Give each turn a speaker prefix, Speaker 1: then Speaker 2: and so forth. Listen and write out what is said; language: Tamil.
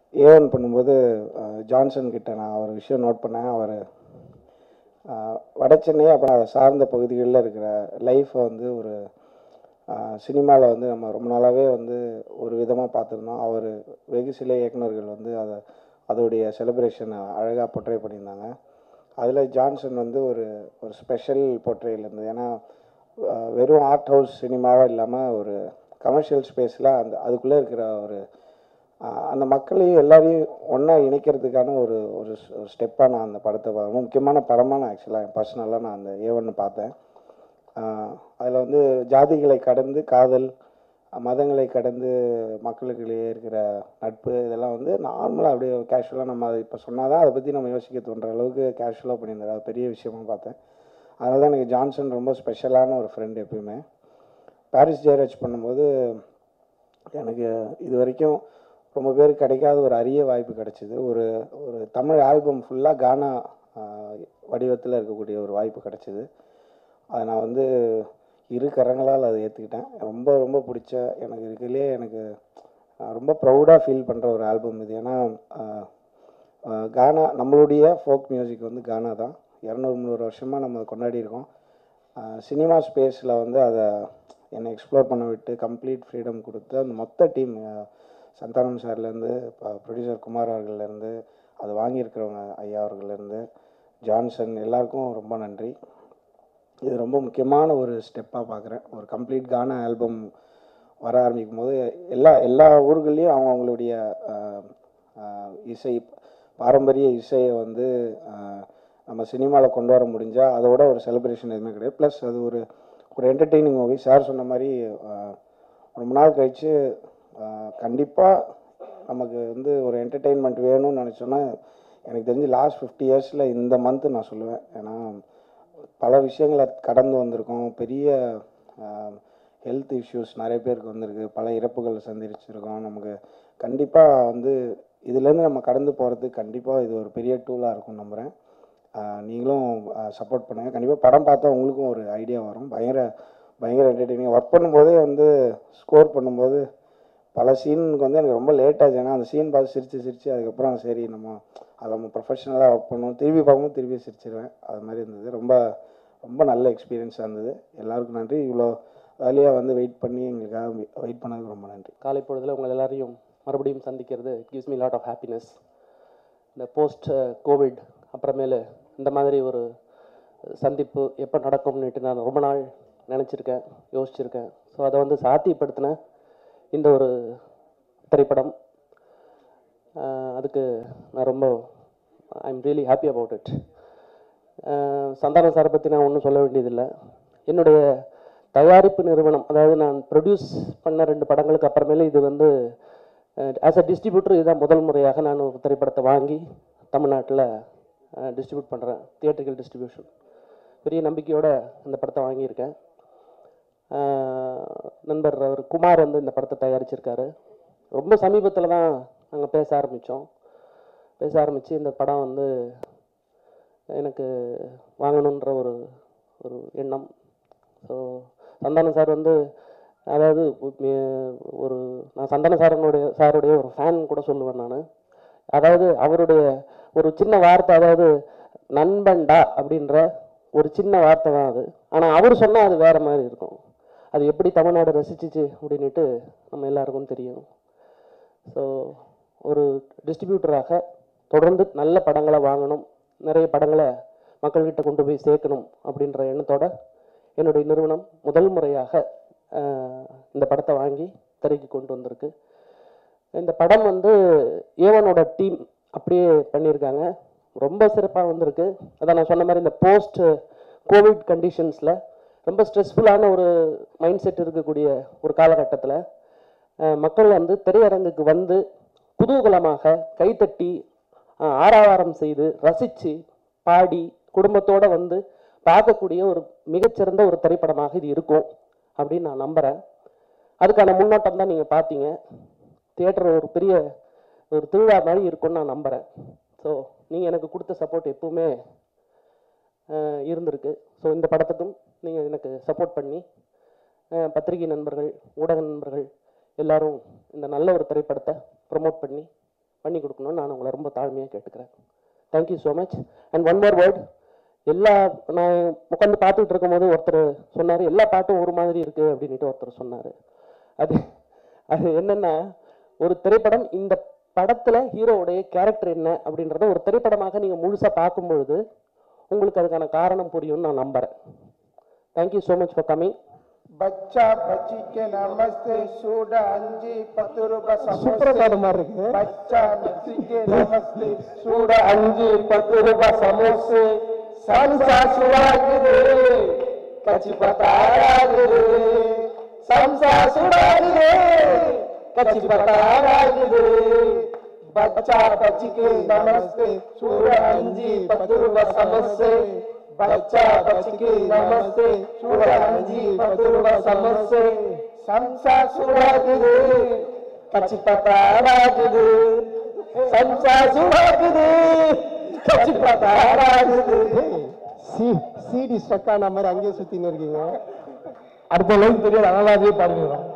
Speaker 1: ஏவன் பண்ணும்போது அஹ், ஜான்சன் கிட்ட நான் ஒரு விஷயம் நோட் பண்ணேன் அவர் வட சென்னை அப்புறம் அதை சார்ந்த பகுதிகளில் இருக்கிற லைஃப்பை வந்து ஒரு சினிமாவில் வந்து நம்ம ரொம்ப நாளாகவே வந்து ஒரு விதமாக பார்த்துருந்தோம் அவர் வெகு சில இயக்குனர்கள் வந்து அதை அதோடைய செலிப்ரேஷனை அழகாக பொட்ரே பண்ணியிருந்தாங்க அதில் ஜான்சன் வந்து ஒரு ஒரு ஸ்பெஷல் பொட்ரேயில் இருந்தது ஏன்னா அஹ், வெறும் ஆர்ட் ஹவுஸ் சினிமாவாக இல்லாமல் ஒரு கமர்ஷியல் ஸ்பேஸில் அந்த அதுக்குள்ளே இருக்கிற ஒரு அஹ், அந்த மக்களையும் எல்லாரையும் ஒன்றா இணைக்கிறதுக்கான ஒரு ஒரு ஸ்டெப்பாக நான் அந்த படத்தை பா- ரொம்ப முக்கியமான படமாக நான் ஆக்சுவலாக பர்சனலாக நான் அந்த ஏவன்னு பார்த்தேன் அதில் வந்து ஜாதிகளை கடந்து காதல் மதங்களை கடந்து மக்களுக்கிடையே இருக்கிற நட்பு இதெல்லாம் வந்து நார்மலாக அப்படியே கேஷுவலாக நம்ம அதை இப்போ சொன்னால் தான் அதை பற்றி நம்ம யோசிக்க தோன்ற அளவுக்கு கேஷுவலாக பண்ணியிருந்தாரு அது பெரிய விஷயமா பார்த்தேன் அதனால தான் எனக்கு ஜான்சன் ரொம்ப ஸ்பெஷலான ஒரு ஃப்ரெண்ட் எப்பயுமே பாரிஸ் ஜெயராஜ் பண்ணும்போது எனக்கு இது வரைக்கும் ரொம்ப பேருக்கு கிடைக்காத ஒரு அரிய வாய்ப்பு கிடைச்சிது ஒரு ஒரு தமிழ் ஆல்பம் ஃபுல்லாக கானா வடிவத்தில் இருக்கக்கூடிய ஒரு வாய்ப்பு கிடைச்சிது அதை நான் வந்து இரு கரங்களால் அதை ஏற்றுக்கிட்டேன் ரொம்ப ரொம்ப பிடிச்ச எனக்கு இருக்கிறதுலே எனக்கு நான் ரொம்ப ப்ரௌடாக ஃபீல் பண்ணுற ஒரு ஆல்பம் இது ஏன்னா ஆஹ், ஆஹ், கானா நம்மளுடைய ஃபோக் மியூசிக் வந்து கானா தான் இரநூறு முந்நூறு வருஷமாக நம்ம அதை கொண்டாடி இருக்கோம் சினிமா ஸ்பேஸில் வந்து அதை என்னை எக்ஸ்ப்ளோர் பண்ண விட்டு கம்ப்ளீட் ஃப்ரீடம் கொடுத்து அந்த மொத்த டீம் சந்தானம் சார்லேருந்து ப்ரொடியூசர் குமார் அவர்கள்லேருந்து அது வாங்கியிருக்கிறவங்க ஐயா அவர்கள்லேருந்து ஜான்சன் எல்லாருக்கும் ரொம்ப நன்றி இது ரொம்ப முக்கியமான ஒரு ஸ்டெப்பாக பார்க்குறேன் ஒரு கம்ப்ளீட் கானா ஆல்பம் வர ஆரம்பிக்கும் போது எல்லா எல்லா ஊர்கள்லேயும் அவங்க அவங்களுடைய ஆஹ், ஆஹ், இசை பாரம்பரிய இசையை வந்து ஆஹ், நம்ம சினிமாவில் கொண்டு வர முடிஞ்சால் அதோட ஒரு செலிப்ரேஷன் எதுவுமே கிடையாது ப்ளஸ் அது ஒரு ஒரு என்டர்டெய்னிங் மூவி சார் சொன்ன மாதிரி ஆஹ், ரொம்ப நாள் கழித்து கண்டிப்பாக நமக்கு வந்து ஒரு என்டர்டெயின்மெண்ட் வேணும்னு நினச்சோன்னா எனக்கு தெரிஞ்சு லாஸ்ட் ஃபிஃப்டி இயர்ஸில் இந்த மந்த்து நான் சொல்லுவேன் ஏன்னா பல விஷயங்களை கடந்து வந்திருக்கோம் பெரிய ஹெல்த் இஷ்யூஸ் நிறைய பேருக்கு வந்திருக்கு பல இறப்புகள் சந்திச்சிருக்கோம் நமக்கு கண்டிப்பாக வந்து இதுலேருந்து நம்ம கடந்து போகிறதுக்கு கண்டிப்பாக இது ஒரு பெரிய டூலாக இருக்கும் நம்புகிறேன் ஆஹ் நீங்களும் சப்போர்ட் பண்ணுங்கள் கண்டிப்பாக படம் பார்த்தா உங்களுக்கும் ஒரு ஐடியா வரும் பயங்கர பயங்கர என்டர்டெய்னிங் ஒர்க் பண்ணும்போதே வந்து ஸ்கோர் பண்ணும்போது பல சீனுக்கு வந்து எனக்கு ரொம்ப லேட் ஆச்சு ஏன்னா அந்த சீன் பார்த்து சிரித்து சிரித்து அதுக்கப்புறம் சரி நம்ம அதில் நம்ம ப்ரொஃபஷனலாக ஒர்க் பண்ணுவோம் திருப்பி பார்க்கும்போது திருப்பி சிரிச்சிருவேன் அது மாதிரி இருந்தது ரொம்ப ரொம்ப நல்ல எக்ஸ்பீரியன்ஸாக இருந்தது எல்லாருக்கும் நன்றி இவ்வளோ வேலையாக வந்து வெயிட் பண்ணி எங்களுக்காக வெயிட் பண்ணதுக்கு ரொம்ப நன்றி
Speaker 2: காலை பொழுதில் உங்கள் எல்லாரையும் மறுபடியும் சந்திக்கிறது gives me lot of happiness இந்த போஸ்ட் கோவிட் அப்புறமேலு இந்த மாதிரி ஒரு சந்திப்பு எப்போ நடக்கும்னுட்டு நான் ரொம்ப நாள் நினச்சிருக்கேன் யோசிச்சிருக்கேன் ஸோ அதை வந்து சாத்தியப்படுத்தின இந்த ஒரு திரைப்படம் ஆஹ் அதுக்கு நான் ரொம்ப I am really happy about it Santhanam சாரை பற்றி நான் ஒன்றும் சொல்ல வேண்டியதில்லை என்னுடைய தயாரிப்பு நிறுவனம் அதாவது நான் ப்ரொடியூஸ் பண்ண ரெண்டு படங்களுக்கு அப்புறமேலே இது வந்து ஆஸ் அ டிஸ்ட்ரிபியூட்டர் இதுதான் முதல் முறையாக நான் ஒரு திரைப்படத்தை வாங்கி தமிழ்நாட்டில் டிஸ்ட்ரிபியூட் பண்ணுறேன் தியேட்டரிக்கல் டிஸ்ட்ரிபியூஷன் பெரிய நம்பிக்கையோட இந்த படத்தை வாங்கியிருக்கேன் ஆஹ் நண்பர் அவர் குமார் வந்து இந்த படத்தை தயாரிச்சிருக்காரு ரொம்ப சமீபத்தில் தான் நாங்கள் பேச ஆரம்பித்தோம் பேச ஆரம்பித்து இந்த படம் வந்து எனக்கு வாங்கணுன்ற ஒரு ஒரு எண்ணம் ஸோ சந்தானம் சார் வந்து அதாவது உ- ஒரு நான் சந்தான சாரனுடைய சாருடைய ஒரு ஃபேன் கூட சொல்லுவேன் நான் அதாவது அவருடைய ஒரு சின்ன வார்த்தை அதாவது நண்பன்டா அப்படின்ற ஒரு சின்ன வார்த்தை தான் அது ஆனால் அவர் சொன்னால் அது வேற மாதிரி இருக்கும் அது எப்படி தமிழ்நாடு ரசிச்சிச்சு அப்படின்ட்டு நம்ம எல்லாருக்கும் தெரியும் ஸோ ஒரு டிஸ்ட்ரிபியூட்டராக தொடர்ந்து நல்ல படங்களை வாங்கணும் நிறைய படங்களை மக்கள்கிட்ட கொண்டு போய் சேர்க்கணும் அப்படின்ற எண்ணத்தோட என்னுடைய நிறுவனம் முதல் முறையாக ஆஹ், இந்த படத்தை வாங்கி திரைக்கு கொண்டு வந்திருக்கு இந்த படம் வந்து ஏவனோட டீம் அப்படியே பண்ணியிருக்காங்க ரொம்ப சிறப்பாக வந்திருக்கு அதான் நான் சொன்ன மாதிரி இந்த போஸ்ட் கோவிட் கண்டிஷன்ஸில் ரொம்ப ஸ்ட்ரெஸ்ஃபுல்லான ஒரு மைண்ட் செட் இருக்கக்கூடிய ஒரு காலகட்டத்தில் மக்கள் வந்து திரையரங்குக்கு வந்து குதூகலமாக கைத்தட்டி அஹ், ஆரவாரம் செய்து ரசித்து பாடி குடும்பத்தோட வந்து பார்க்கக்கூடிய ஒரு மிகச்சிறந்த ஒரு திரைப்படமாக இது இருக்கும் அப்படின்னு நான் நம்புகிறேன் அதுக்கான முன்னோட்டம் தான் நீங்கள் பார்த்தீங்க தியேட்டர் ஒரு பெரிய ஒரு திருவிழா மாதிரி இருக்கும்னு நான் நம்புகிறேன் ஸோ நீங்கள் எனக்கு கொடுத்த சப்போர்ட் எப்பவுமே அஹ், இருந்திருக்கு ஸோ இந்த படத்துக்கும் நீங்கள் எனக்கு சப்போர்ட் பண்ணி அஹ், பத்திரிகை நண்பர்கள் ஊடக நண்பர்கள் எல்லாரும் இந்த நல்ல ஒரு திரைப்படத்தை ப்ரமோட் பண்ணி பண்ணி கொடுக்கணும்னு நான் உங்களை ரொம்ப தாழ்மையாக கேட்டுக்கிறேன் thank you so much and one more word எல்லா நான் உட்காந்து பார்த்துட்டு இருக்கும்போது ஒருத்தர் சொன்னார் எல்லா பாட்டும் ஒரு மாதிரி இருக்கு அப்படின்ட்டு ஒருத்தர் சொன்னார் அது அது என்னன்னா ஒரு திரைப்படம் இந்த படத்துல ஹீரோவுடைய கேரக்டர் என்ன அப்படின்றத ஒரு திரைப்படமாக நீங்க முழுசா பார்க்கும் பொழுது உங்களுக்கு அதுக்கான காரணம் புரியும்னு நான் நம்புறேன் thank you so much for coming
Speaker 3: बच्चा बच्ची के नमस्ते सूडा अंजी पतुर
Speaker 1: சூப்பரா பாடு மாதிரி இருக்கு
Speaker 3: बच्चा बच्ची के नमस्ते सूडा अंजी पतुर समोसे समसा सुरागिरे कची पतारागिरे समसा सुरागिरे कची पतारागिरे बच्चा बच्ची के नमस्ते सूडा अंजी पतुर समोसे बच्चा बच्ची के नमस्ते सूडा अंजी पतुर समोसे समसा सुरागिरे கச்சி பத்தாராகுது சம்சா சுவாகுது கச்சி பத்தாராகுது
Speaker 1: சி சிடி ஸ்டக் ஆன மாதிரி அங்கேயே சுத்தின்னு இருக்கீங்க
Speaker 3: அடுத்த அளவுக்கு தெரியாது அதனால அதே பாடுகிறோம்